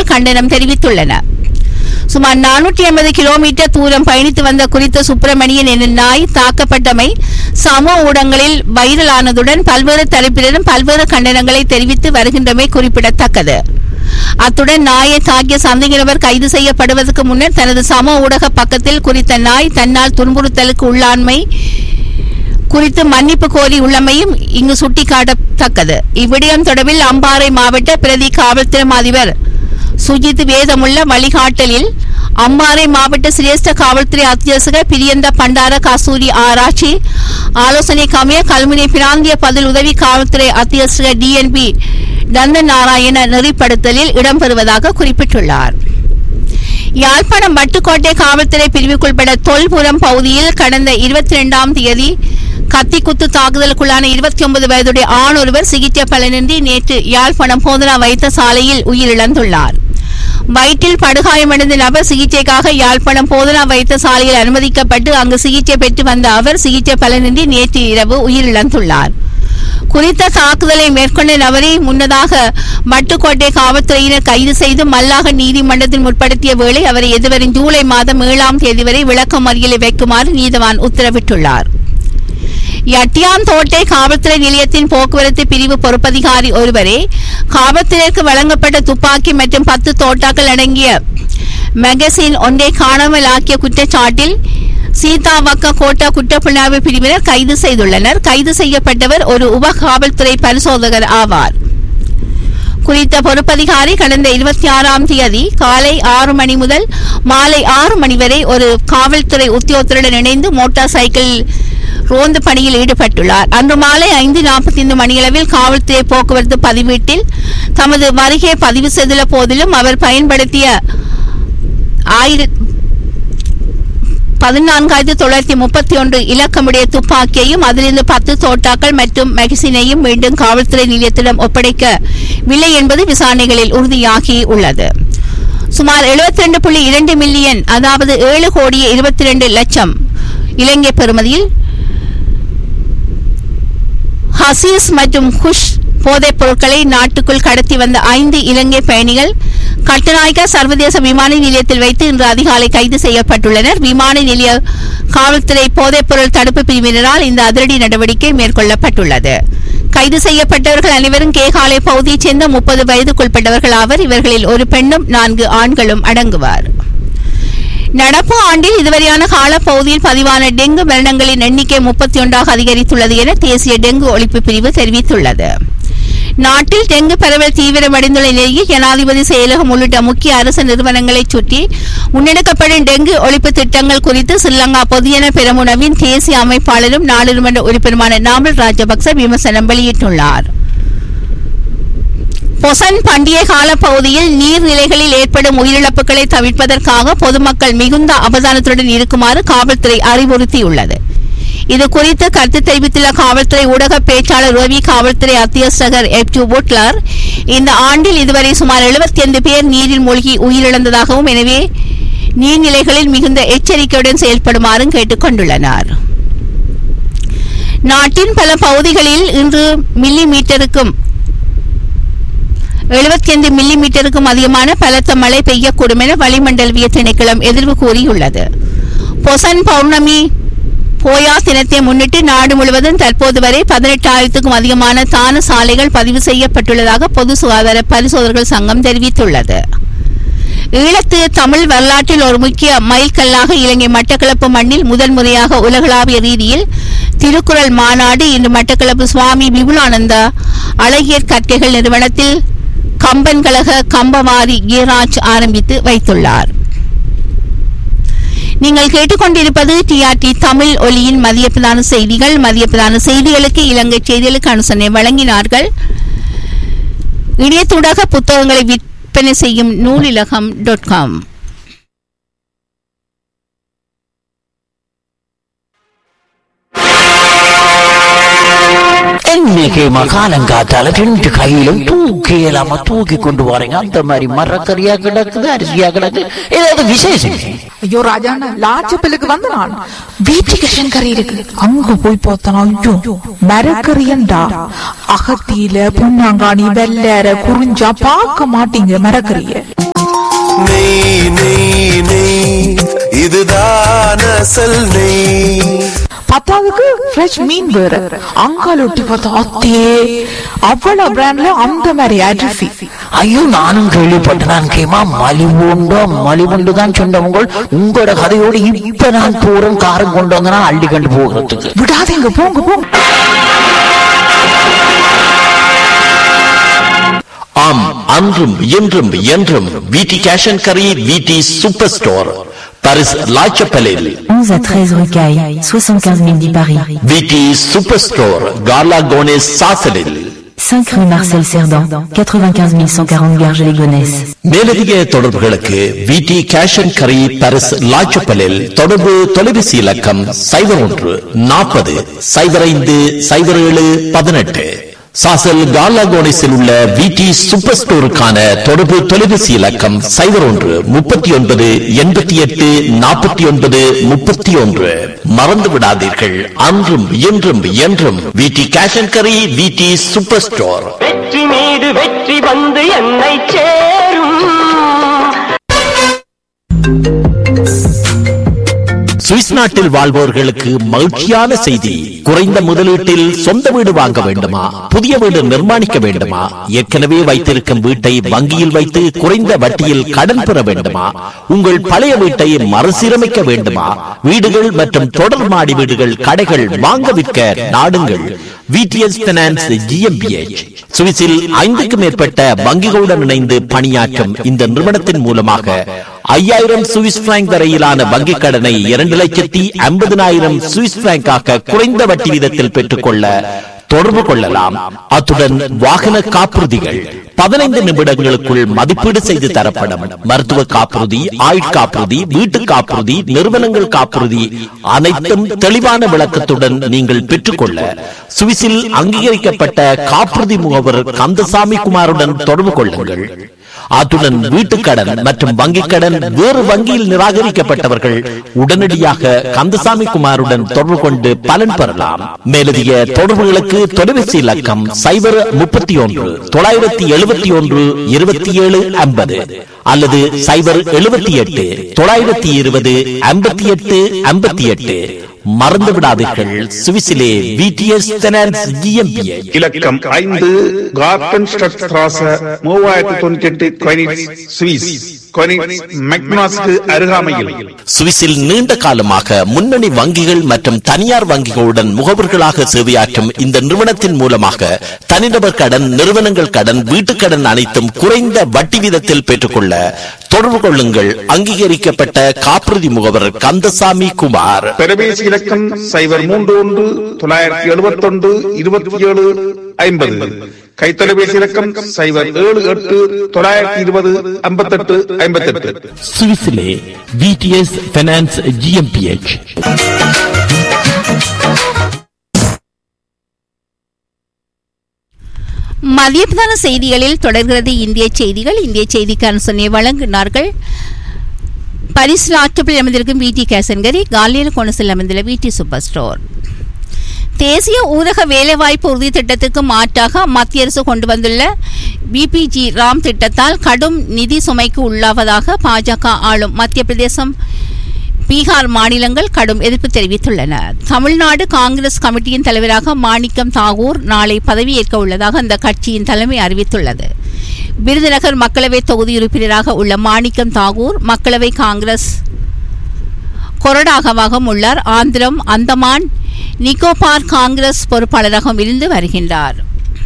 அமைப்புகள் கண்டனம் தெரிவித்துள்ளன சுமார் நானூற்றி ஐம்பது கிலோமீட்டர் தூரம் பயணித்து வந்த குறித்த சுப்பிரமணியன் என்ற நாய் தாக்கப்பட்டமை சமூக ஊடகங்களில் வைரலானதுடன் பல்வேறு தரப்பினரும் பல்வேறு கண்டனங்களை தெரிவித்து வருகின்றமை குறிப்பிடத்தக்கது அத்துடன் நாயை தாக்கிய சந்தேக நபர் கைது செய்யப்படுவதற்கு முன்னர் தனது சமூக ஊடக பக்கத்தில் குறித்த நாய் தன்னால் துன்புறுத்தலுக்கு உள்ளாண்மை குறித்து மன்னிப்பு கோரி உள்ளமையும் இங்கு சுட்டிக்காட்டத்தக்கது இவ்விடயம் தொடர்பில் அம்பாறை மாவட்ட பிரதி காவல்துறை அதிபர் சுஜித் வேதமுள்ள வழிகாட்டலில் அம்பாறை மாவட்ட சிரேஷ்ட காவல்துறை அத்தியட்சகர் பிரியந்த பண்டார கஸ்தூரி ஆராய்ச்சி ஆலோசனை கமைய கல்முனை பிராந்திய பதில் உதவி காவல்துறை அத்தியட்சகர் டிஎன்பி நந்தன் நாராயண நெறிப்படுத்தலில் இடம்பெறுவதாக குறிப்பிட்டுள்ளார் யாழ்ப்பாணம் வட்டுக்கோட்டை காவல்துறை பிரிவுக்குட்பட்ட தொல்புரம் பகுதியில் கடந்த இருபத்தி இரண்டாம் தேதி கத்திக்குத்து தாக்குதலுக்குள்ளான இருபத்தி ஒன்பது வயதுடைய ஆண் ஒருவர் சிகிச்சை பலனின்றி நேற்று யாழ்ப்பாணம் போதனா வைத்தியசாலையில் உயிரிழந்துள்ளார் வயிற்றில் படுகாயமடைந்த நபர் சிகிச்சைக்காக யாழ்ப்பாணம் போதனா வைத்தியசாலையில் அனுமதிக்கப்பட்டு அங்கு சிகிச்சை பெற்று வந்த அவர் சிகிச்சை பலனின்றி நேற்று இரவு உயிரிழந்துள்ளார் குறித்த தாக்குதலை மேற்கொண்ட நபரை முன்னதாக மட்டுக்கோட்டை காவல்துறையினர் கைது செய்து மல்லாக நீதிமன்றத்தில் முற்படுத்திய வேளை அவரை எதிர்வரும் ஜூலை மாதம் ஏழாம் தேதி வரை விளக்கமறியலை வைக்குமாறு நீதவான் உத்தரவிட்டுள்ளார் யட்டியாந்தோட்டை காவல்துறை நிலையத்தின் போக்குவரத்து பிரிவு பொறுப்பதிகாரி ஒருவரே காவல்துறைக்கு வழங்கப்பட்ட துப்பாக்கி மற்றும் பத்து தோட்டாக்கள் அடங்கிய மெகசின் ஒன்றை காணாமல் ஆக்கிய குற்றச்சாட்டில் சீதாவக்க கோட்டா குற்றப்புலனாய்வு பிரிவினர் கைது செய்துள்ளனர் கைது செய்யப்பட்டவர் ஒரு உப காவல்துறை பரிசோதகர் ஆவார் குறித்த பொறுப்பதிகாரி கடந்த இருபத்தி ஆறாம் தேதி காலை ஆறு மணி முதல் மாலை ஆறு மணி வரை ஒரு காவல்துறை உத்தியோகத்தருடன் இணைந்து மோட்டார் சைக்கிள் ரோந்து பணியில் ஈடுபட்டுள்ளார் அன்று மாலை ஐந்து நாற்பத்தி ஐந்து மணியளவில் காவல்துறை போக்குவரத்து பதிவீட்டில் தமது வருகையை பதிவு செய்துள்ள போதிலும் அவர் பயன்படுத்திய ஆயிரத்தி பதினான்காயிரத்தி தொள்ளாயிரத்தி முப்பத்தி ஒன்று இலக்கமுடைய துப்பாக்கியையும் அதிலிருந்து பத்து தோட்டாக்கள் மற்றும் மெகசினையும் மீண்டும் காவல்துறை நிலையத்திடம் ஒப்படைக்கவில்லை என்பது விசாரணைகளில் உறுதியாகி உள்ளது சுமார் 72.2 புள்ளி இரண்டு மில்லியன் அதாவது ஏழு கோடியே இருபத்தி ரெண்டு லட்சம் இலங்கை பெறுமதியில் ஹசீஸ் மற்றும் குஷ் போதைப் பொருட்களை நாட்டுக்குள் கடத்தி வந்த ஐந்து இலங்கை பயணிகள் கட்டுநாயக்க சர்வதேச விமான நிலையத்தில் வைத்து இன்று அதிகாலை கைது செய்யப்பட்டுள்ளனர் விமான நிலைய காவல்துறை போதைப்பொருள் தடுப்பு பிரிவினரால் இந்த அதிரடி நடவடிக்கை மேற்கொள்ளப்பட்டுள்ளது கைது செய்யப்பட்டவர்கள் அனைவரும் கேகாலை பகுதியைச் சேர்ந்த முப்பது வயதுக்குட்பட்டவர்கள் ஆவர் இவர்களில் ஒரு பெண்ணும் நான்கு ஆண்களும் அடங்குவார் நடப்பு ஆண்டில் இதுவரையான காலப்பகுதியில் பதிவான டெங்கு மரணங்களின் எண்ணிக்கை முப்பத்தி ஒன்றாக அதிகரித்துள்ளது என தேசிய டெங்கு ஒழிப்பு பிரிவு தெரிவித்துள்ளது நாட்டில் டெங்கு பரவல் தீவிரமடைந்துள்ள நிலையில் ஜனாதிபதி செயலகம் உள்ளிட்ட முக்கிய அரசு நிறுவனங்களைச் சுற்றி முன்னெடுக்கப்படும் டெங்கு ஒழிப்பு திட்டங்கள் குறித்து ஸ்ரீலங்கா பொதுஜன பெரமுனவின் தேசிய அமைப்பாளரும் நாடாளுமன்ற உறுப்பினருமான நாமல் ராஜபக்ச விமர்சனம் வெளியிட்டுள்ளார் பொசன் பண்டிகை கால பகுதியில் நீர்நிலைகளில் ஏற்படும் உயிரிழப்புகளை தவிர்ப்பதற்காக பொதுமக்கள் மிகுந்த அவதானத்துடன் இருக்குமாறு காவல்துறை அறிவுறுத்தியுள்ளது இது குறித்து கருத்து தெரிவித்துள்ள காவல்துறை ஊடக பேச்சாளர் ரவி காவல்துறை அத்தியட்சகர் எப் டு புட்லர் இந்த ஆண்டில் இதுவரை சுமார் 75 பேர் நீரில் மூழ்கி உயிரிழந்ததாகவும் எனவே நீர்நிலைகளில் மிகுந்த எச்சரிக்கையுடன் செயல்படுமாறும் கேட்டுக் கொண்டுள்ளனர் நாட்டின் பல பகுதிகளில் இன்று மில்லி மீட்டருக்கும் 75 மில்லி மீட்டருக்கும் அதிகமான பலத்த மழை பெய்யக்கூடும் என வளிமண்டலவிய திணைக்களம் எதிர்வு கூறியுள்ளது பொசன் பௌர்ணமி போயா தினத்தை முன்னிட்டு நாடு முழுவதும் தற்போது வரை பதினெட்டாயிரத்துக்கும் அதிகமான தான சாலைகள் பதிவு செய்யப்பட்டுள்ளதாக பொது சுகாதார பரிசோதகர்கள் சங்கம் தெரிவித்துள்ளது ஈழத்து தமிழ் வரலாற்றில் ஒரு முக்கிய மைல்கல்லாக இலங்கை மட்டக்களப்பு மண்ணில் முதல் முறையாக உலகளாவிய ரீதியில் திருக்குறள் மாநாடு இன்று மட்டக்களப்பு சுவாமி விபுலானந்த அழகியர் கற்கைகள் நிறுவனத்தில் கம்பன் கழக கம்பவாரி கீராஜ் ஆரம்பித்து வைத்துள்ளார் நீங்கள் கேட்டுக்கொண்டிருப்பது டிஆர்டி தமிழ் ஒலியின் மதிய பிரதான செய்திகள் மதிய பிரதான செய்திகளுக்கு இலங்கை செய்திகளுக்கு அனுசரணை வழங்கினார்கள் இணையத்தூடாக புத்தகங்களை விற்பனை செய்யும் நூலிலகம் டாட் காம் இன்னைக்கு மகாலங்காத்தால ரெண்டு கையிலும் தூக்கி இல்லாம தூக்கி கொண்டு வரீங்க அந்த மாதிரி மரக்கறியா கிடக்குது அரிசியா கிடக்கு ஏதாவது விசேஷம் ஐயோ ராஜாண்ணா லாச்சப்பிலுக்கு வந்த நான் வீட்டுக்கு கறி இருக்கு அங்க போய் பார்த்தனா ஐயோ மரக்கறியண்டா அகத்தியில பொன்னாங்காணி வெள்ளற குறிஞ்சா பார்க்க மாட்டீங்க மரக்கறிய அசல் நெய் பத்தாவதுக்கு ஃப்ரெஷ் மீன் வேற அங்கால ஒட்டி பார்த்தா அத்தே அவ்வளவு பிராண்ட்ல அந்த மாதிரி அரிசி ஐயோ நானும் கேள்விப்பட்டேன் கேமா மலிவுண்டோ மலிவுண்டு தான் சொன்னவங்க உங்களோட கதையோடு இப்ப நான் தூரம் காரம் கொண்டு வந்தனா அள்ளி கண்டு போகிறதுக்கு விடாதீங்க போங்க போங்க ஆம் அன்றும் இன்றும் என்றும் விடி கேஷ் அண்ட் கரி விடி சூப்பர் ஸ்டோர் பாரிஸ் லாச்சப்பலில் 11 à 13 rue Caille, 75 010 Paris. VD super store காலா கோனேஸ் சாசலில் 5 rue Marcel Cerdan, 95 140 Garges-les-Gonesse. மேலதிக தொடர்புகளுக்கு விடி கேஷ் அண்ட் கரி பாரிஸ் லாச்சப்பலில் தொடர்பு தொலைபேசி இலக்கம் சைபர் ஒன்று நாற்பது சைபர் ஐந்து சைபர் ஏழு பதினெட்டு சாசல் காலாகோனிஸில் உள்ள விடி சூப்பர் ஸ்டோருக்கான தொடர்பு தொலைபேசி இலக்கம் சைபர் ஒன்று முப்பத்தி ஒன்பது எண்பத்தி எட்டு நாற்பத்தி ஒன்பது முப்பத்தி ஒன்று மறந்து விடாதீர்கள் அன்றும் இன்றும் என்றும் விடி கேஷ் அண்ட் கரி விடி சூப்பர் ஸ்டோர் வெற்றி மீது வெற்றி வந்து என்னை சேரும் சுவிஸ் நாட்டில் வாழ்வோர்களுக்கு மகிழ்ச்சியான செய்தி குறைந்த முதலீட்டில் சொந்த வீடு வாங்க வேண்டுமா புதிய வீடு நிர்மாணிக்க வேண்டுமா ஏற்கனவே வைத்திருக்கும் வீட்டை வங்கியில் வைத்து குறைந்த வட்டியில் கடன் பெற வேண்டுமா உங்கள் பழைய வீட்டை மறுசீரமைக்க வேண்டுமா வீடுகள் மற்றும் தொடர் மாடி வீடுகள் கடைகள் வாங்க விற்க நாடுங்கள் விடிஎஸ் பினான்ஸ் ஜிஎம்பிஎச் சுவிஸில் ஐந்துக்கும் மேற்பட்ட வங்கிகளுடன் இணைந்து பணியாற்றும் இந்த நிறுவனத்தின் மூலமாக ஐயாயிரம் சுவிஸ் பிராங்க் வரையிலான வங்கிக் கடனை இரண்டு லட்சத்தி ஐம்பதினாயிரம் சுவிஸ் பிராங்காக குறைந்த வட்டி வீதத்தில் பெற்றுக்கொள்ள தொடர்பு கொள்ளலாம் அத்துடன் வாகன காப்புறுதிகள் பதினைந்து நிமிடங்களுக்குள் மதிப்பீடு செய்து தரப்படும் மருத்துவ காப்புறுதி ஆயுட்காப்புறுதி வீட்டு காப்புறுதி நிறுவனங்கள் காப்புறுதி அனைத்தும் தெளிவான விளக்கத்துடன் நீங்கள் பெற்றுக்கொள்ள சுவிஸில் அங்கீகரிக்கப்பட்ட காப்புறுதி முகவர் கந்தசாமி குமாருடன் தொடர்பு கொள்ளுங்கள் அத்துடன் வீட்டுக்கடன் மற்றும் வங்கிக் கடன் வேறு வங்கியில் நிராகரிக்கப்பட்டவர்கள் உடனடியாக கந்தசாமி குமாருடன் தொடர்பு கொண்டு பலன் பெறலாம் மேலதிக தொடர்புகளுக்கு தொலைபேசி இலக்கம் சைபர் முப்பத்தி ஒன்று தொள்ளாயிரத்தி எழுபத்தி ஒன்று இருபத்தி ஏழு ஐம்பது அல்லது சைபர் எழுபத்தி எட்டு தொள்ளாயிரத்தி இருபது ஐம்பத்தி எட்டு ஐம்பத்தி எட்டு மறந்து விடாதீர்கள் சுவிசிலே விடிஎஸ் ஃபைனான்ஸ் ஜிஎம்பிஏ இலக்கம் ஐந்து கார்டன் ஸ்ட்ராச மூவாயிரத்தி தொண்ணூத்தி எட்டு கொயினிட்ஸ் சுவிஸ் கொயினிட்ஸ் மெக்னாஸ்க்கு அருகாமையில் சுவிஸில் நீண்ட காலமாக முன்னணி வங்கிகள் மற்றும் தனியார் வங்கிகளுடன் முகவர்களாக சேவையாற்றும் இந்த நிறுவனத்தின் மூலமாக தனிநபர் கடன் நிறுவனங்கள் கடன் வீட்டுக் கடன் அனைத்தும் குறைந்த வட்டி வீதத்தில் பெற்றுக்கொள்ள தொடர்பு கொள்ளுங்கள் அங்கீகரிக்கப்பட்ட காப்புறுதி முகவர் கந்தசாமி குமார் தொலைபேசி இலக்கம் சைபர் மூன்று ஒன்று தொள்ளாயிரத்தி எழுபத்தி ஒன்று இருபத்தி ஏழு ஐம்பது கைத்தொலைபேசி இலக்கம் சைபர் ஏழு எட்டு தொள்ளாயிரத்தி இருபது ஐம்பத்தெட்டு ஐம்பத்தெட்டு சுவிஸிலே விடிஎஸ் ஃபைனான்ஸ் ஜிஎம்பிஎச் மதியத்தான செய்திகளில் தொடர்கிறது இந்திய செய்திகள் இந்திய செய்திக்கான சொன்னை வழங்கினார்கள் பரிசில் ஆற்றப்பில் அமைந்திருக்கும் விடி கேசன்கரி காலியல் கோணசில் அமைந்துள்ள விடி சூப்பர் ஸ்டோர் தேசிய ஊரக வேலைவாய்ப்பு உறுதி திட்டத்துக்கு மாற்றாக மத்திய அரசு கொண்டு வந்துள்ள பிபிஜி ராம் திட்டத்தால் கடும் நிதி சுமைக்கு உள்ளாவதாக பாஜக ஆளும் மத்திய பிரதேசம் பீகார் மாநிலங்கள் கடும் எதிர்ப்பு தெரிவித்துள்ளன தமிழ்நாடு காங்கிரஸ் கமிட்டியின் தலைவராக மாணிக்கம் தாகூர் நாளை பதவியேற்க உள்ளதாக அந்த கட்சியின் தலைமை அறிவித்துள்ளது விருதுநகர் மக்களவை தொகுதி உறுப்பினராக உள்ள மாணிக்கம் தாகூர் மக்களவை காங்கிரஸ் கொறடாகவாகவும் உள்ளார் ஆந்திரம் அந்தமான் நிக்கோபார் காங்கிரஸ் பொறுப்பாளராகவும் இருந்து வருகின்றார்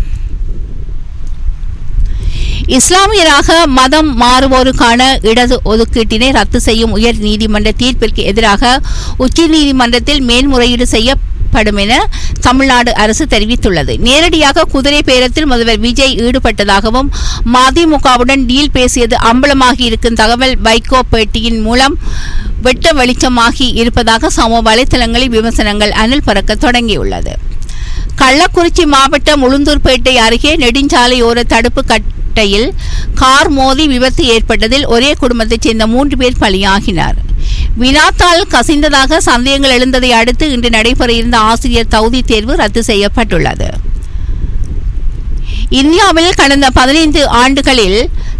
இஸ்லாமியராக மதம் மாறுவோருக்கான இடது ஒதுக்கீட்டினை ரத்து செய்யும் உயர் நீதிமன்ற தீர்ப்பிற்கு எதிராக உச்சநீதிமன்றத்தில் மேல்முறையீடு செய்யப்படும் என தமிழ்நாடு அரசு தெரிவித்துள்ளது நேரடியாக குதிரை பேரத்தில் முதல்வர் விஜய் ஈடுபட்டதாகவும் மதிமுகவுடன் டீல் பேசியது அம்பலமாகி இருக்கும் தகவல் வைகோ பேட்டியின் மூலம் வெட்ட வெளிச்சமாகி இருப்பதாக சமூக வலைதளங்களில் விமர்சனங்கள் அனல் பறக்க தொடங்கியுள்ளது கள்ளக்குறிச்சி மாவட்டம் உளுந்தூர்பேட்டை அருகே நெடுஞ்சாலையோர தடுப்பு கட்டையில் கார் மோதி விபத்து ஏற்பட்டதில் ஒரே குடும்பத்தைச் சேர்ந்த மூன்று பேர் பலியாகினர் வினாத்தாள் கசிந்ததாக சந்தேகங்கள் எழுந்ததை அடுத்து இன்று நடைபெற இருந்த ஆசிரியர் தகுதி தேர்வு ரத்து செய்யப்பட்டுள்ளது இந்தியாவில் கடந்த பதினைந்து ஆண்டுகளில்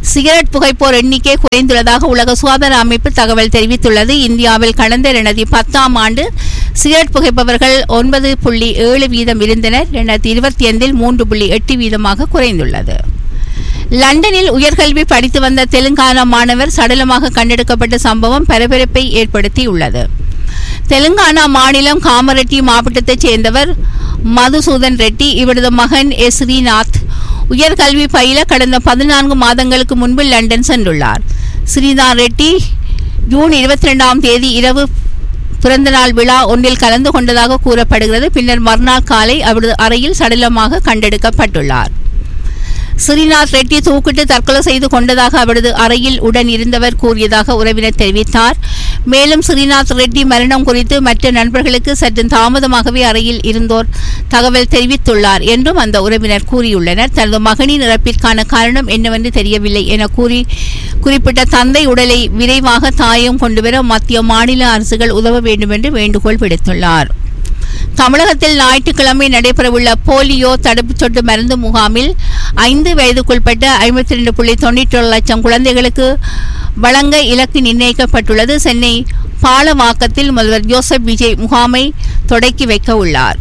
சிகரெட் புகைப்போர் எண்ணிக்கை குறைந்துள்ளதாக உலக சுகாதார அமைப்பு தகவல் தெரிவித்துள்ளது இந்தியாவில் கடந்த இரண்டாயிரத்தி பத்தாம் ஆண்டு சிகரெட் புகைப்பவர்கள் ஒன்பது புள்ளி ஏழு வீதம் இருந்தனர் இரண்டாயிரத்தி இருபத்தி ஐந்தில் மூன்று புள்ளி எட்டு வீதமாக குறைந்துள்ளது லண்டனில் உயர்கல்வி படித்து வந்த தெலுங்கானா மாணவர் சடலமாக கண்டெடுக்கப்பட்ட சம்பவம் பரபரப்பை ஏற்படுத்தியுள்ளது தெலுங்கானா மாநிலம் காமரெட்டி மாவட்டத்தைச் சேர்ந்தவர் மதுசூதன் ரெட்டி இவரது மகன் எஸ் ஸ்ரீநாத் உயர்கல்வி பயில கடந்த பதினான்கு மாதங்களுக்கு முன்பு லண்டன் சென்றுள்ளார் ஸ்ரீநாத் ரெட்டி ஜூன் இருபத்தி ரெண்டாம் தேதி இரவு பிறந்தநாள் விழா ஒன்றில் கலந்து கொண்டதாக கூறப்படுகிறது பின்னர் மறுநாள் காலை அவரது அறையில் சடலமாக கண்டெடுக்கப்பட்டுள்ளார் ஸ்ரீநாத் ரெட்டி தூக்கிட்டு தற்கொலை செய்து கொண்டதாக அவரது அறையில் உடன் இருந்தவர் கூறியதாக உறவினர் தெரிவித்தார் மேலும் ஸ்ரீநாத் ரெட்டி மரணம் குறித்து மற்ற நண்பர்களுக்கு சற்று தாமதமாகவே அறையில் இருந்தோர் தகவல் தெரிவித்துள்ளார் என்றும் அந்த உறவினர் கூறியுள்ளனர் தனது மகனின் இறப்பிற்கான காரணம் என்னவென்று தெரியவில்லை என கூறி குறிப்பிட்ட தந்தை உடலை விரைவாக தாயம் கொண்டுவர மத்திய மாநில அரசுகள் உதவ வேண்டும் என்று வேண்டுகோள் விடுத்துள்ளார் தமிழகத்தில் ஞாயிற்றுக்கிழமை நடைபெறவுள்ள போலியோ தடுப்புச் சொட்டு மருந்து முகாமில் ஐந்து வயதுக்குட்பட்ட ஐம்பத்தி ரெண்டு புள்ளி தொண்ணூற்றி லட்சம் குழந்தைகளுக்கு வழங்க இலக்கு நிர்ணயிக்கப்பட்டுள்ளது சென்னை பாலவாக்கத்தில் முதல்வர் ஜோசப் விஜய் முகாமை தொடக்கி வைக்க உள்ளார்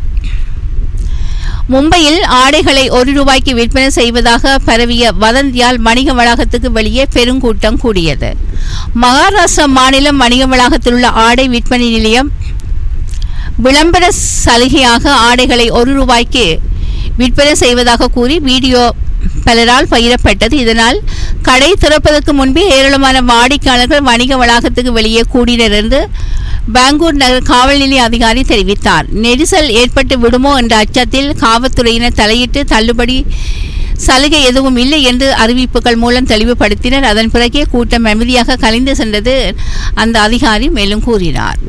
மும்பையில் ஆடைகளை ஒரு ரூபாய்க்கு விற்பனை செய்வதாக பரவிய வதந்தியால் வணிக வளாகத்துக்கு வெளியே பெருங்கூட்டம் கூடியது மகாராஷ்டிரா மாநிலம் வணிக வளாகத்தில் உள்ள ஆடை விற்பனை நிலையம் விளம்பர சலுகையாக ஆடைகளை ஒரு ரூபாய்க்கு விற்பனை செய்வதாக கூறி வீடியோ பலரால் பகிரப்பட்டது இதனால் கடை திறப்பதற்கு முன்பே ஏராளமான வாடிக்கையாளர்கள் வணிக வளாகத்துக்கு வெளியே கூடினர் என்று பெங்களூர் நகர் காவல் நிலைய அதிகாரி தெரிவித்தார் நெரிசல் ஏற்பட்டு விடுமோ என்ற அச்சத்தில் காவல்துறையினர் தலையிட்டு தள்ளுபடி சலுகை எதுவும் இல்லை என்று அறிவிப்புகள் மூலம் தெளிவுபடுத்தினர் அதன் பிறகே கூட்டம் அமைதியாக கலைந்து சென்றது அந்த அதிகாரி மேலும் கூறினார்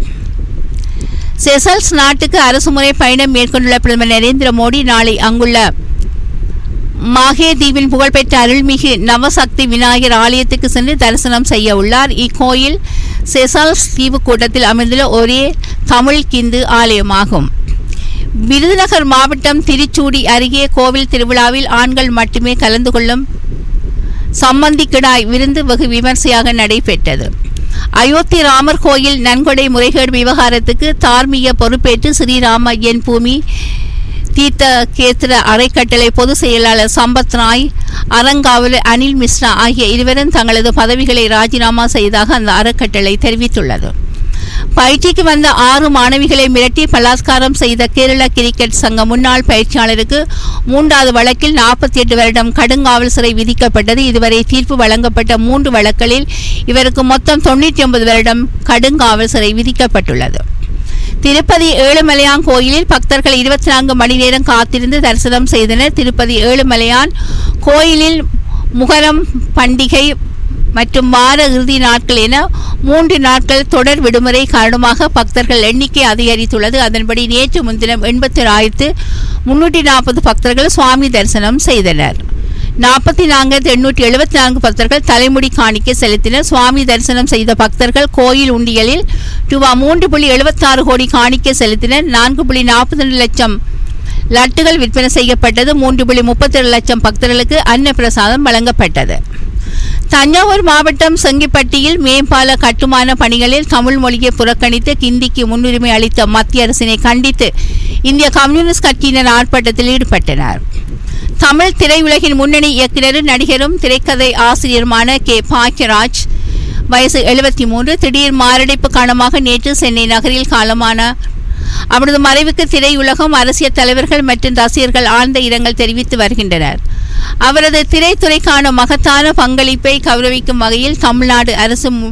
செசல்ஸ் நாட்டுக்கு அரசுமுறை பயணம் மேற்கொண்டுள்ள பிரதமர் நரேந்திர மோடி நாளை அங்குள்ள மாஹே தீவின் புகழ்பெற்ற அருள்மிகு நவசக்தி விநாயகர் ஆலயத்துக்கு சென்று தரிசனம் செய்ய உள்ளார் இக்கோயில் செசல்ஸ் தீவு கூட்டத்தில் அமைந்துள்ள ஒரே தமிழ் கிந்து ஆலயமாகும் விருதுநகர் மாவட்டம் திருச்சூடி அருகே கோவில் திருவிழாவில் ஆண்கள் மட்டுமே கலந்து கொள்ளும் சம்மந்தி கிடாய் விருந்து வெகு விமர்சையாக நடைபெற்றது அயோத்தி ராமர் கோயில் நன்கொடை முறைகேடு விவகாரத்துக்கு தார்மீக பொறுப்பேற்று ஸ்ரீராம என் பூமி தீர்த்த கேத்திர அறக்கட்டளை பொதுச் செயலாளர் சம்பத் ராய் அறங்காவலர் அனில் மிஸ்ரா ஆகிய இருவரும் தங்களது பதவிகளை ராஜினாமா செய்ததாக அந்த அறக்கட்டளை தெரிவித்துள்ளது பயிற்சிக்கு வந்த ஆறு மாணவிகளை மிரட்டி பலாத்காரம் செய்த கேரள கிரிக்கெட் சங்க முன்னாள் பயிற்சியாளருக்கு மூன்றாவது வழக்கில் நாற்பத்தி எட்டு வருடம் கடுங்காவல் சிறை விதிக்கப்பட்டது இதுவரை தீர்ப்பு வழங்கப்பட்ட மூன்று வழக்குகளில் இவருக்கு மொத்தம் தொண்ணூற்றி ஒன்பது வருடம் கடுங்காவல் சிறை விதிக்கப்பட்டுள்ளது திருப்பதி ஏழுமலையான் கோயிலில் பக்தர்கள் இருபத்தி நான்கு மணி நேரம் காத்திருந்து தரிசனம் செய்தனர் திருப்பதி ஏழுமலையான் கோயிலில் முகரம் பண்டிகை மற்றும் வார இறுதி நாட்கள் என மூன்று நாட்கள் தொடர் விடுமுறை காரணமாக பக்தர்கள் எண்ணிக்கை அதிகரித்துள்ளது அதன்படி நேற்று முன்தினம் எண்பத்தி ஆயிரத்து முன்னூற்றி நாற்பது பக்தர்கள் சுவாமி தரிசனம் செய்தனர் நாற்பத்தி நான்கு எண்ணூற்றி எழுபத்தி நான்கு பக்தர்கள் தலைமுடி காணிக்கை செலுத்தினர் சுவாமி தரிசனம் செய்த பக்தர்கள் கோயில் உண்டியலில் ரூபா மூன்று புள்ளி எழுபத்தாறு கோடி காணிக்கை செலுத்தினர் நான்கு புள்ளி நாற்பத்தி ரெண்டு லட்சம் லட்டுகள் விற்பனை செய்யப்பட்டது மூன்று புள்ளி முப்பத்தி ஏழு லட்சம் பக்தர்களுக்கு அன்னப்பிரசாதம் வழங்கப்பட்டது தஞ்சாவூர் மாவட்டம் செங்கிப்பட்டியில் மேம்பால கட்டுமான பணிகளில் தமிழ் மொழியை புறக்கணித்து கிந்திக்கு முன்னுரிமை அளித்த மத்திய அரசினை கண்டித்து இந்திய கம்யூனிஸ்ட் கட்சியினர் ஆர்ப்பாட்டத்தில் ஈடுபட்டனர் தமிழ் திரையுலகின் முன்னணி இயக்குனரும் நடிகரும் திரைக்கதை ஆசிரியருமான கே பாக்கியராஜ் வயசு எழுபத்தி மூன்று திடீர் மாரடைப்பு காரணமாக நேற்று சென்னை நகரில் காலமான அவரது மறைவுக்கு திரையுலகம் அரசியல் தலைவர்கள் மற்றும் ரசிகர்கள் ஆழ்ந்த இரங்கல் தெரிவித்து வருகின்றனர் அவரது திரைத்துறைக்கான மகத்தான பங்களிப்பை கௌரவிக்கும் வகையில் தமிழ்நாடு அரசு மு-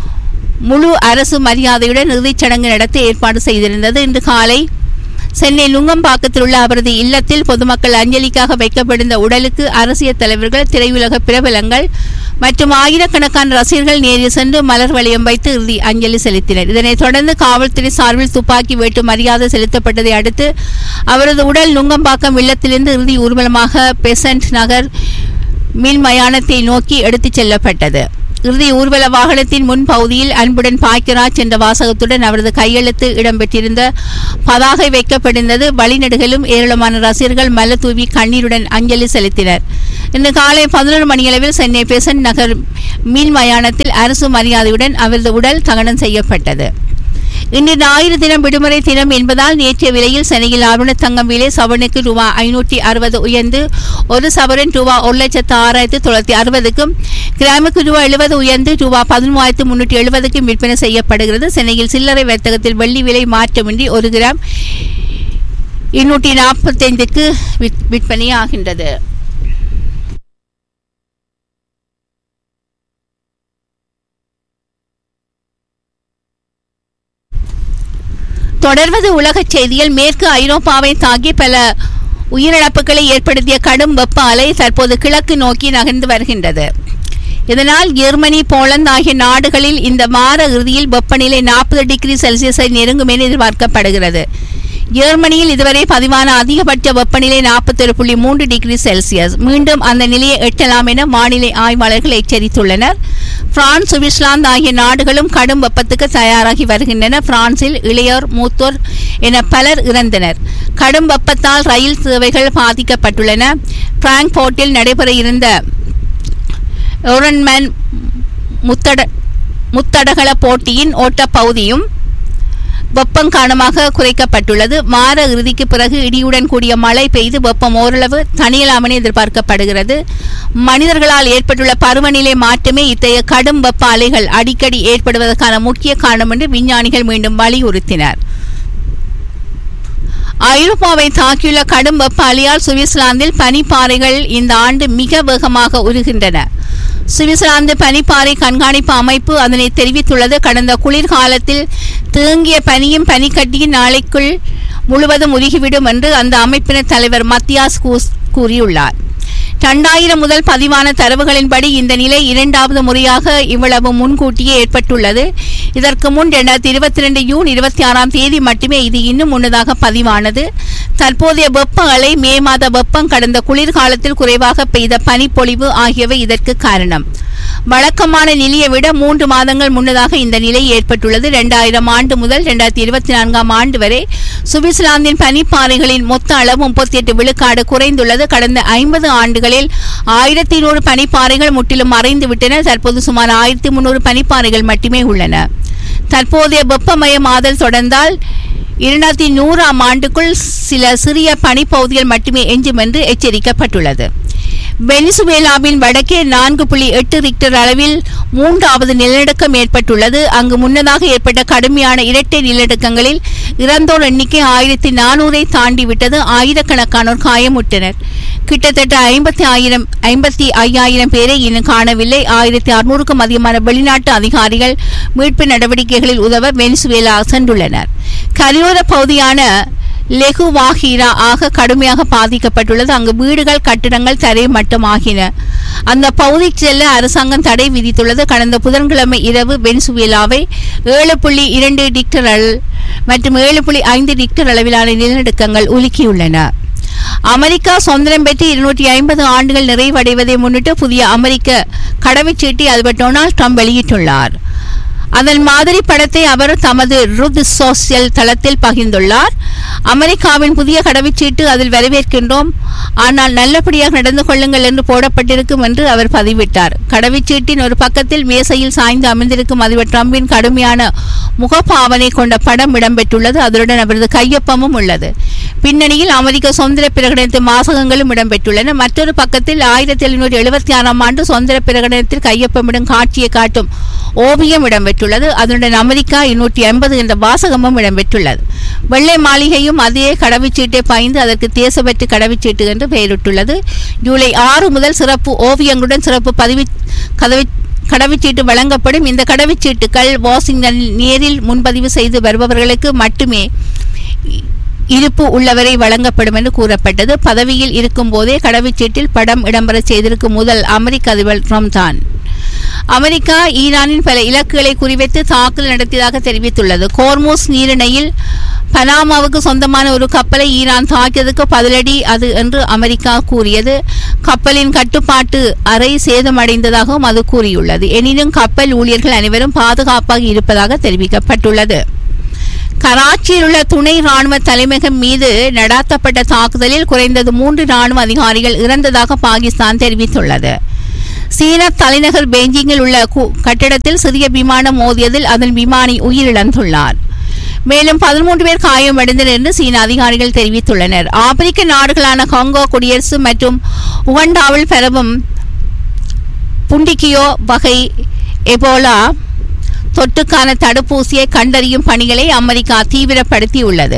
முழு அரசு மரியாதையுடன் இறுதிச் சடங்கு நடத்த ஏற்பாடு செய்திருந்தது இன்று காலை சென்னை நுங்கம்பாக்கத்தில் உள்ள அவரது இல்லத்தில் பொதுமக்கள் அஞ்சலிக்காக வைக்கப்பட்டிருந்த உடலுக்கு அரசியல் தலைவர்கள் திரையுலக பிரபலங்கள் மற்றும் ஆயிரக்கணக்கான ரசிகர்கள் நேரில் சென்று மலர் வளையம் வைத்து இறுதி அஞ்சலி செலுத்தினர் இதனைத் தொடர்ந்து காவல்துறை சார்பில் துப்பாக்கி வெட்டு மரியாதை செலுத்தப்பட்டதை அடுத்து அவரது உடல் நுங்கம்பாக்கம் இல்லத்திலிருந்து இறுதி ஊர்வலமாக பெசன்ட் நகர் மின் மயானத்தை நோக்கி எடுத்துச் செல்லப்பட்டது இறுதி ஊர்வல வாகனத்தின் முன் பகுதியில் அன்புடன் பாக்கியராஜ் என்ற வாசகத்துடன் அவரது கையெழுத்து இடம்பெற்றிருந்த பதாகை வைக்கப்பட்டிருந்தது வழிநெடுகிலும் ஏராளமான ரசிகர்கள் மலர் தூவி கண்ணீருடன் அஞ்சலி செலுத்தினர் இன்று காலை பதினொரு மணியளவில் சென்னை பெசன்ட் நகர் மீன் மயானத்தில் அரசு மரியாதையுடன் அவரது உடல் தகனம் செய்யப்பட்டது இன்று ஞாயிறு தினம் விடுமுறை தினம் என்பதால் நேற்றைய விலையில் சென்னையில் ஆவண தங்கம் விலை சவரனுக்கு ரூபா ஐநூற்றி அறுபது உயர்ந்து ஒரு சவரன் ரூபா ஒரு லட்சத்து ஆறாயிரத்து தொள்ளாயிரத்தி அறுபதுக்கும் கிராமுக்கு ரூபா எழுபது உயர்ந்து ரூபா பதிமூவாயிரத்து முன்னூற்றி எழுபதுக்கும் விற்பனை செய்யப்படுகிறது சென்னையில் சில்லறை வர்த்தகத்தில் வெள்ளி விலை மாற்றமின்றி ஒரு கிராம் இருநூற்றி நாற்பத்தைந்துக்கு விற்பனை ஆகின்றது தொடர்வது உலகச் செய்தியில் மேற்கு ஐரோப்பாவை தாக்கி பல உயிரிழப்புகளை ஏற்படுத்திய கடும் வெப்ப அலை தற்போது கிழக்கு நோக்கி நகர்ந்து வருகின்றது இதனால் ஜெர்மனி போலந்து ஆகிய நாடுகளில் இந்த மாத இறுதியில் வெப்பநிலை நாற்பது டிகிரி செல்சியஸை நெருங்கும் என எதிர்பார்க்கப்படுகிறது ஜெர்மனியில் இதுவரை பதிவான அதிகபட்ச வெப்பநிலை நாற்பத்தொரு புள்ளி மூன்று டிகிரி செல்சியஸ் மீண்டும் அந்த நிலையை எட்டலாம் என வானிலை ஆய்வாளர்கள் எச்சரித்துள்ளனர் பிரான்ஸ் சுவிட்சர்லாந்து ஆகிய நாடுகளும் கடும் வெப்பத்துக்கு தயாராகி வருகின்றன பிரான்சில் இளையோர் மூத்தோர் என பலர் இறந்தனர் கடும் வெப்பத்தால் ரயில் சேவைகள் பாதிக்கப்பட்டுள்ளன பிராங்க்போர்ட்டில் நடைபெற இருந்த ஒரன்மேன் முத்தட முத்தடகள போட்டியின் ஓட்டப் பகுதியும் வெப்பம் காரணமாக குறைக்கப்பட்டுள்ளது மாத இறுதிக்கு பிறகு இடியுடன் கூடிய மழை பெய்து வெப்பம் ஓரளவு தணியலாம் என எதிர்பார்க்கப்படுகிறது மனிதர்களால் ஏற்பட்டுள்ள பருவநிலை மாற்றமே இத்தகைய கடும் வெப்ப அலைகள் அடிக்கடி ஏற்படுவதற்கான முக்கிய காரணம் என்று விஞ்ஞானிகள் மீண்டும் வலியுறுத்தினர் ஐரோப்பாவை தாக்கியுள்ள கடும் வெப்ப அலையால் சுவிட்சர்லாந்தில் பனிப்பாறைகள் இந்த ஆண்டு மிக வேகமாக உருகின்றன சுவிட்சர்லாந்து பனிப்பாறை கண்காணிப்பு அமைப்பு அதனை தெரிவித்துள்ளது கடந்த குளிர்காலத்தில் தேங்கிய பனியும் பனிக்கட்டியும் நாளைக்குள் முழுவதும் உருகிவிடும் என்று அந்த அமைப்பினர் தலைவர் மத்தியாஸ் கூஸ் கூறியுள்ளார் இரண்டாயிரம் முதல் பதிவான தரவுகளின்படி இந்த நிலை இரண்டாவது முறையாக இவ்வளவு முன்கூட்டியே ஏற்பட்டுள்ளது இதற்கு முன் இரண்டாயிரத்தி இருபத்தி ரெண்டு ஜூன் இருபத்தி ஆறாம் தேதி மட்டுமே இது இன்னும் முன்னதாக பதிவானது தற்போதைய வெப்ப அலை மே மாத வெப்பம் கடந்த குளிர்காலத்தில் குறைவாக பெய்த பனிப்பொழிவு ஆகியவை இதற்கு காரணம் வழக்கமான நிலையை விட மூன்று மாதங்கள் முன்னதாக இந்த நிலை ஏற்பட்டுள்ளது இரண்டாயிரம் ஆண்டு முதல் இரண்டாயிரத்தி இருபத்தி நான்காம் ஆண்டு வரை சுவிட்சர்லாந்தின் பனிப்பாறைகளின் மொத்த அளவு முப்பத்தி எட்டு விழுக்காடு குறைந்துள்ளது கடந்த ஐம்பது ஆண்டுகளில் ஆயிரத்தி நூறு பனிப்பாறைகள் முற்றிலும் மறைந்து விட்டன தற்போது சுமார் ஆயிரத்தி முன்னூறு பனிப்பாறைகள் மட்டுமே உள்ளன தற்போதைய வெப்பமயமாதல் தொடர்ந்தால் இரண்டாயிரத்தி நூறாம் ஆண்டுக்குள் சில சிறிய பனிப்பகுதிகள் மட்டுமே எஞ்சும் என்று எச்சரிக்கப்பட்டுள்ளது வெனிசுவேலாவின் வடக்கே நான்கு புள்ளி எட்டு ரிக்டர் அளவில் மூன்றாவது நிலநடுக்கம் ஏற்பட்டுள்ளது அங்கு முன்னதாக ஏற்பட்ட கடுமையான இரட்டை நிலநடுக்கங்களில் இறந்தோர் எண்ணிக்கை ஆயிரத்தி நானூறை தாண்டிவிட்டது ஆயிரக்கணக்கானோர் காயமுற்றனர் கிட்டத்தட்ட ஐம்பத்தி ஆயிரம் ஐம்பத்தி ஐயாயிரம் பேரை இன்னும் காணவில்லை ஆயிரத்தி அறுநூறுக்கும் அதிகமான வெளிநாட்டு அதிகாரிகள் மீட்பு நடவடிக்கைகளில் உதவ வெனிசுவேலா சென்றுள்ளனர் கரையோர பகுதியான லெகுவாஹீரா ஆக கடுமையாக பாதிக்கப்பட்டுள்ளது அங்கு வீடுகள் கட்டிடங்கள் தரை மட்டமாகின அந்த பகுதிக்கு செல்ல அரசாங்கம் தடை விதித்துள்ளது கடந்த புதன்கிழமை இரவு வெனிசுவேலாவை ஏழு புள்ளி இரண்டு டிக்டர் அள- மற்றும் ஏழு புள்ளி ஐந்து டிக்டர் அளவிலான நிலநடுக்கங்கள் உலுக்கியுள்ளன அமெரிக்கா சுதந்திரம் பெற்று இருநூற்றி ஐம்பது ஆண்டுகள் நிறைவடைவதை முன்னிட்டு புதிய அமெரிக்க கடவுச்சீட்டை அதிபர் டொனால்ட் ட்ரம்ப் வெளியிட்டுள்ளார் அதன் மாதிரி படத்தை அவர் தமது ருத் சோசியல் தளத்தில் பகிர்ந்துள்ளார் அமெரிக்காவின் புதிய கடவுச்சீட்டு அதில் வரவேற்கின்றோம் ஆனால் நல்லபடியாக நடந்து கொள்ளுங்கள் என்று போடப்பட்டிருக்கும் என்று அவர் பதிவிட்டார் கடவுச்சீட்டின் ஒரு பக்கத்தில் மேசையில் சாய்ந்து அமர்ந்திருக்கும் அதிபர் ட்ரம்பின் கடுமையான முகபாவனை கொண்ட படம் இடம்பெற்றுள்ளது அதனுடன் அவரது கையொப்பமும் உள்ளது பின்னணியில் அமெரிக்க சுதந்திர பிரகடனத்து வாசகங்களும் இடம்பெற்றுள்ளன மற்றொரு பக்கத்தில் ஆயிரத்தி எழுநூற்றி எழுபத்தி ஆறாம் ஆண்டு சுதந்திர பிரகடனத்தில் கையொப்பமிடும் காட்சியை காட்டும் ஓவியம் இடம்பெற்றுள்ளது அதனுடன் அமெரிக்கா இருநூற்றி எண்பது என்ற வாசகமும் இடம்பெற்றுள்ளது வெள்ளை மாளிகையும் அதே கடவுச்சீட்டை பாய்ந்து அதற்கு தேசப்பற்று கடவுச்சீட்டு என்று பெயரிட்டுள்ளது ஜூலை ஆறு முதல் சிறப்பு ஓவியங்களுடன் சிறப்பு பதிவு கதவி கடவுச்சீட்டு வழங்கப்படும் இந்த கடவுச்சீட்டுகள் வாஷிங்டனில் நேரில் முன்பதிவு செய்து வருபவர்களுக்கு மட்டுமே இருப்பு உள்ளவரை வழங்கப்படும் என்று கூறப்பட்டது பதவியில் இருக்கும் போதே கடவுச்சீட்டில் படம் இடம்பெற செய்திருக்கும் முதல் அமெரிக்க அதிபர் ட்ரம்ப் தான் அமெரிக்கா ஈரானின் பல இலக்குகளை குறிவைத்து தாக்குதல் நடத்தியதாக தெரிவித்துள்ளது கோர்மோஸ் நீரிணையில் பனாமாவுக்கு சொந்தமான ஒரு கப்பலை ஈரான் தாக்கியதுக்கு பதிலடி அது என்று அமெரிக்கா கூறியது கப்பலின் கட்டுப்பாட்டு அறை சேதமடைந்ததாகவும் அது கூறியுள்ளது எனினும் கப்பல் ஊழியர்கள் அனைவரும் பாதுகாப்பாக இருப்பதாக தெரிவிக்கப்பட்டுள்ளது கராச்சியில் உள்ள துணை ராணுவ தலைமையகம் மீது நடாத்தப்பட்ட தாக்குதலில் குறைந்தது மூன்று ராணுவ அதிகாரிகள் இறந்ததாக பாகிஸ்தான் தெரிவித்துள்ளது சீன தலைநகர் பெய்ஜிங்கில் உள்ள கு- கட்டிடத்தில் சிறிய விமானம் மோதியதில் அதன் விமானி உயிரிழந்துள்ளார் மேலும் பதிமூன்று பேர் காயமடைந்தனர் என்று சீன அதிகாரிகள் தெரிவித்துள்ளனர் ஆப்பிரிக்க நாடுகளான காங்கோ குடியரசு மற்றும் உகண்டாவில் பரவும் புண்டிகியோ வகை எபோலா தொற்றுக்கான தடுப்பூசியை கண்டறியும் பணிகளை அமெரிக்கா தீவிரப்படுத்தியுள்ளது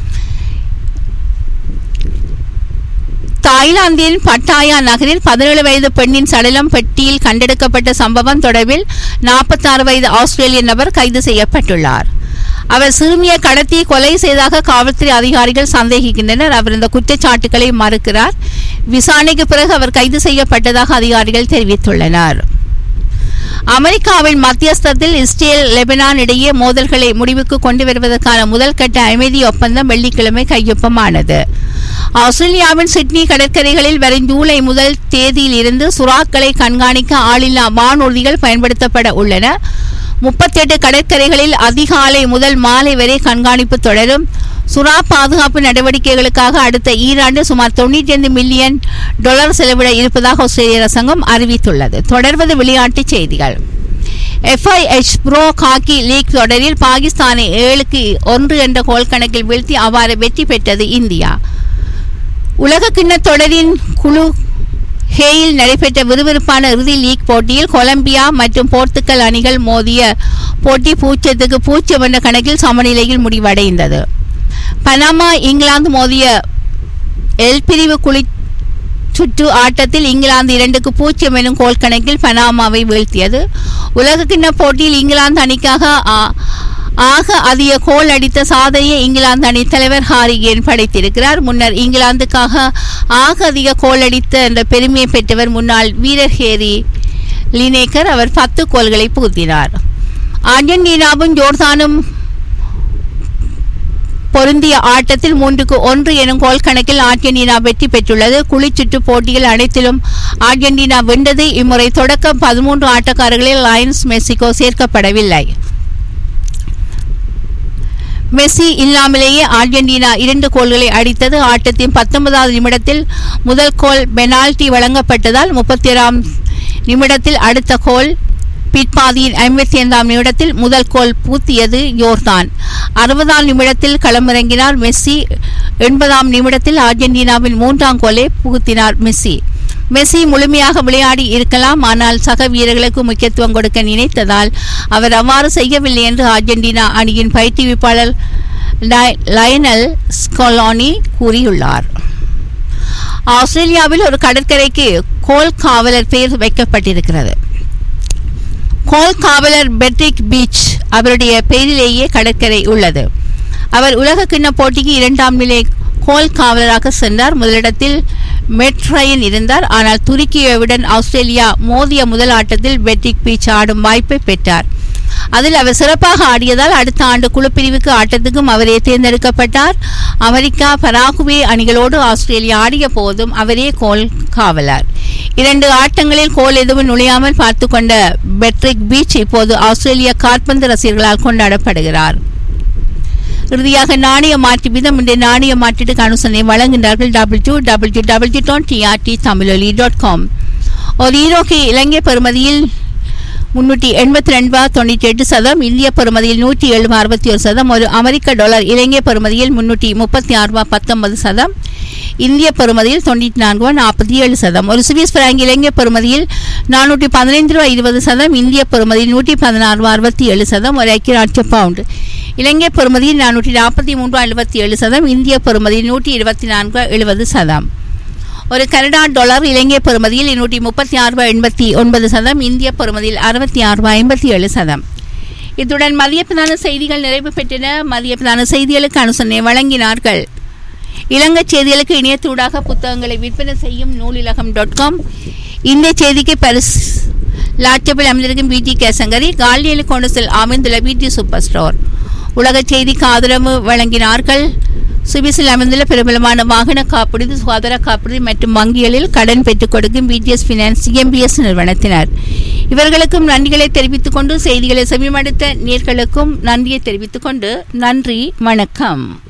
தாய்லாந்தின் பட்டாயா நகரில் பதினேழு வயது பெண்ணின் சடலம் பெட்டியில் கண்டெடுக்கப்பட்ட சம்பவம் தொடர்பில் 46 வயது ஆஸ்திரேலிய நபர் கைது செய்யப்பட்டுள்ளார் அவர் சிறுமியை கடத்தி கொலை செய்ததாக காவல்துறை அதிகாரிகள் சந்தேகிக்கின்றனர் அவர் இந்த குற்றச்சாட்டுகளை மறுக்கிறார் விசாரணைக்கு பிறகு அவர் கைது செய்யப்பட்டதாக அதிகாரிகள் தெரிவித்துள்ளனர் அமெரிக்காவின் மத்தியஸ்தத்தில் இஸ்ரேல் லெபனான் இடையே மோதல்களை முடிவுக்கு கொண்டு வருவதற்கான முதல் கட்ட அமைதி ஒப்பந்தம் வெள்ளிக்கிழமை கையொப்பமானது ஆஸ்திரேலியாவின் சிட்னி கடற்கரைகளில் வரும் ஜூலை முதல் தேதியில் இருந்து சுறாக்களை கண்காணிக்க ஆளில்லா வானூர்திகள் பயன்படுத்தப்பட உள்ளன முப்பத்தெட்டு கடற்கரைகளில் அதிகாலை முதல் மாலை வரை கண்காணிப்பு தொடரும் சுறா பாதுகாப்பு நடவடிக்கைகளுக்காக அடுத்த ஈராண்டு சுமார் தொண்ணூற்றி ஐந்து மில்லியன் டாலர் செலவிட இருப்பதாக ஆஸ்திரேலிய அரசாங்கம் அறிவித்துள்ளது தொடர்வது விளையாட்டுச் செய்திகள் எஃப்ஐஎச் ப்ரோ ஹாக்கி லீக் தொடரில் பாகிஸ்தானை ஏழுக்கு ஒன்று என்ற கோல் கணக்கில் வீழ்த்தி அவ்வாறு வெற்றி பெற்றது இந்தியா உலக கிண்ணத் தொடரின் குழு ஹேயில் நடைபெற்ற விறுவிறுப்பான இறுதி லீக் போட்டியில் கொலம்பியா மற்றும் போர்த்துக்கல் அணிகள் மோதிய போட்டி பூஜ்ஜியத்துக்கு பூஜ்ஜியம் என்ற கணக்கில் சமநிலையில் முடிவடைந்தது பனாமா இங்கிலாந்து மோதிய எல் பிரிவு குழி சுற்று ஆட்டத்தில் இங்கிலாந்து இரண்டுக்கு பூஜ்ஜியம் எனும் கோல் கணக்கில் பனாமாவை வீழ்த்தியது உலகக்கிண்ண போட்டியில் இங்கிலாந்து அணிக்காக ஆ- ஆக அதிக கோல் அடித்த சாதனையை இங்கிலாந்து அணித் தலைவர் ஹாரி கேன் படைத்திருக்கிறார் முன்னர் இங்கிலாந்துக்காக ஆக அதிக கோல் அடித்த என்ற பெருமையை பெற்றவர் முன்னாள் வீரர் ஹேரி லினேக்கர் அவர் பத்து கோல்களை புகுத்தினார் அர்ஜென்டினாவும் ஜோர்தானும் பொருந்திய ஆட்டத்தில் மூன்றுக்கு ஒன்று எனும் கோல் கணக்கில் அர்ஜென்டினா வெற்றி பெற்றுள்ளது குளிச்சுற்று போட்டிகள் அனைத்திலும் அர்ஜென்டினா வென்றது இம்முறை தொடக்க பதிமூன்று ஆட்டக்காரர்களில் லயன்ஸ் மெக்சிகோ சேர்க்கப்படவில்லை மெஸ்ஸி இல்லாமலேயே அர்ஜென்டினா இரண்டு கோல்களை அடித்தது ஆட்டத்தின் பத்தொன்பதாவது நிமிடத்தில் முதல் கோல் பெனால்டி வழங்கப்பட்டதால் முப்பத்தி ஏழாம் நிமிடத்தில் அடுத்த கோல் பிற்பாதியின் ஐம்பத்தி ஐந்தாம் நிமிடத்தில் முதல் கோல் பூத்தியது யோர்தான் அறுபதாம் நிமிடத்தில் களமிறங்கினார் மெஸ்ஸி எண்பதாம் நிமிடத்தில் அர்ஜென்டினாவின் மூன்றாம் கோலை புகுத்தினார் மெஸ்ஸி மெஸ்ஸி முழுமையாக விளையாடி இருக்கலாம் ஆனால் சக வீரர்களுக்கு முக்கியத்துவம் கொடுக்க நினைத்ததால் அவர் அவ்வாறு செய்யவில்லை என்று அர்ஜென்டினா அணியின் பயிற்றுவிப்பாளர் லய- லயனல் ஸ்கொலானி கூறியுள்ளார் ஆஸ்திரேலியாவில் ஒரு கடற்கரைக்கு கோல் காவலர் பெயர் வைக்கப்பட்டிருக்கிறது கோல் காவலர் பெட்ரிக் பீச் அவருடைய பெயரிலேயே கடற்கரை உள்ளது அவர் உலக கிண்ண போட்டிக்கு இரண்டாம் நிலை கோல் காவலராக சென்றார் முதலிடத்தில் மெட்ரயன் இருந்தார் ஆனால் துருக்கியுடன் ஆஸ்திரேலியா மோதிய முதல் ஆட்டத்தில் பெட்ரிக் பீச் ஆடும் வாய்ப்பை பெற்றார் அதில் அவர் சிறப்பாக ஆடியதால் அடுத்த ஆண்டு குழுப்பிரிவுக்கு ஆட்டத்துக்கும் அவரே தேர்ந்தெடுக்கப்பட்டார் அமெரிக்கா பராகுவே அணிகளோடு ஆஸ்திரேலியா ஆடிய போதும் அவரே கோல் காவலர் இரண்டு ஆட்டங்களில் கோல் எதுவும் நுழையாமல் பார்த்து கொண்ட பெட்ரிக் பீச் இப்போது ஆஸ்திரேலிய காற்பந்து ரசிகர்களால் கொண்டாடப்படுகிறார் இறுதியாக நாணய மாற்று வீதம் இந்த நாணய மாற்றீட்டுக்கு அனுசரணை வழங்குகின்றார்கள் double two double two double two dot TRT Tamiloli dot com ஒரு ஈரோக்கு இலங்கை பெறுமதியில் முன்னூற்றி எண்பத்தி ரெண்டு ரூபா தொண்ணூற்றி எட்டு சதம் இந்திய பெறுமதியில் நூற்றி ஏழு ரூபா அறுபத்தி ஒரு சதம் ஒரு அமெரிக்க டாலர் இலங்கை பெறுமதியில் முன்னூற்றி முப்பத்தி ஆறு ரூபா பத்தொன்பது சதம் இந்திய பெறுமதியில் தொண்ணூற்றி நான்கு ரூபா நாற்பத்தி ஏழு சதம் ஒரு சுவிஸ் பிராங்க் இலங்கை பெறுமதியில் நானூற்றி பதினைந்து ரூபா இருபது சதம் இந்திய பெறுமதியில் நூற்றி பதினாறு ரூபா அறுபத்தி ஏழு சதம் ஒரு ஐக்கிய பவுண்டு இலங்கை பெறுமதியில் நானூற்றி நாற்பத்தி மூன்று ரூபா எழுபத்தி ஏழு சதம் இந்திய பெறுமதியில் நூற்றி இருபத்தி நான்கு ரூபா எழுபது சதம் ஒரு கனடா டாலர் இலங்கை பெறுமதியில் நூற்றி முப்பத்தி ஆறு ரூபாய் எண்பத்தி ஒன்பது சதம் இந்திய பெறுமதியில் அறுபத்தி ஆறு ரூபாய் ஐம்பத்தி ஏழு சதம் இத்துடன் மதிய பிரதான செய்திகள் நிறைவு பெற்றன மதிய பிரதான செய்திகளுக்கு அனுசரணை வழங்கினார்கள் இலங்கை செய்திகளுக்கு இணையத்தூடாக புத்தகங்களை விற்பனை செய்யும் நூலிலகம் டாட் காம் இந்த செய்திக்கு பரிஸ் லாட்சப்பில் அமைந்திருக்கும் பிடி கேசங்கரி காலியலி கொண்டு செல் அமைந்துள்ள பிடி சூப்பர் ஸ்டோர் உலக செய்திக்கு ஆதரவு வழங்கினார்கள் சுவிஸில் அமைந்துள்ள பிரபலமான வாகன காப்புறுதி சுகாதார காப்புறுதி மற்றும் வங்கிகளில் கடன் பெற்றுக் கொடுக்கும் பிடிஎஸ் பினான்ஸ் சிஎம்பிஎஸ் நிறுவனத்தினர் இவர்களுக்கும் நன்றிகளை தெரிவித்துக் கொண்டு செய்திகளை செவிமடுத்த நேர்களுக்கும் நன்றியை தெரிவித்துக் கொண்டு நன்றி வணக்கம்